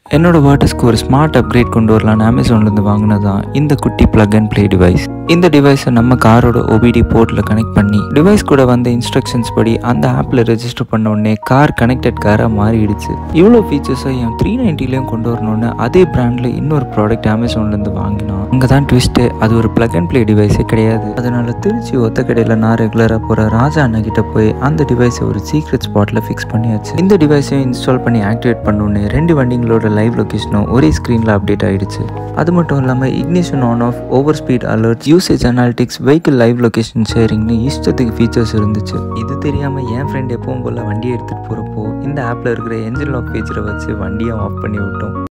என்னோட வாட்டர்ஸ்க்கு ஒரு smart upgrade கொண்டு வரலான்னு அமேசான்லேருந்து வாங்கினதான் இந்த குட்டி பிளக் அண்ட் ப்ளே டிவைஸ் இந்த டிவைஸை நம்ம காரோட ஓபிடி போர்ட்டில் கனெக்ட் பண்ணி டிவைஸ் கூட வந்த இன்ஸ்ட்ரக்ஷன்ஸ் படி அந்த ஆப்பில் ரெஜிஸ்டர் பண்ண உடனே கார் கனெக்டட் காராக மாறிடுச்சு இவ்வளோ ஃபீச்சர்ஸை என் த்ரீ நைன்ட்டிலையும் கொண்டு வரணும்னு அதே பிராண்டில் இன்னொரு ப்ராடக்ட் அமேசான்லேருந்து வாங்கினோம் அங்கே தான் ட்விஸ்ட்டு அது ஒரு பிளக் அண்ட் ப்ளே டிவைஸே கிடையாது அதனால திருச்சி ஒத்த கடையில் நான் ரெகுலராக போகிற ராஜா அண்ணா கிட்ட போய் அந்த டிவைஸை ஒரு சீக்ரெட் ஸ்பாட்டில் ஃபிக்ஸ் பண்ணியாச்சு இந்த டிவைஸையும் இன்ஸ்டால் பண்ணி ஆக்டிவேட் பண்ணோன்னே ரெண்டு வண்டிங்களோட லைவ் லொக்கேஷனும் ஒரே ஸ்க்ரீனில் அப்டேட் ஆயிடுச்சு அது மட்டும் இல்லாமல் ignition on off over speed alert usage analytics vehicle live location ஷேரிங்னு இஷ்டத்துக்கு ஃபீச்சர்ஸ் இருந்துச்சு இது தெரியாமல் என் ஃப்ரெண்ட் எப்பவும் போல் வண்டியை எடுத்துகிட்டு போகிறப்போ இந்த ஆப்பில் இருக்கிற என்ஜின் லாக் ஃபீச்சரை வச்சு வண்டியை ஆஃப் பண்ணி விட்டோம்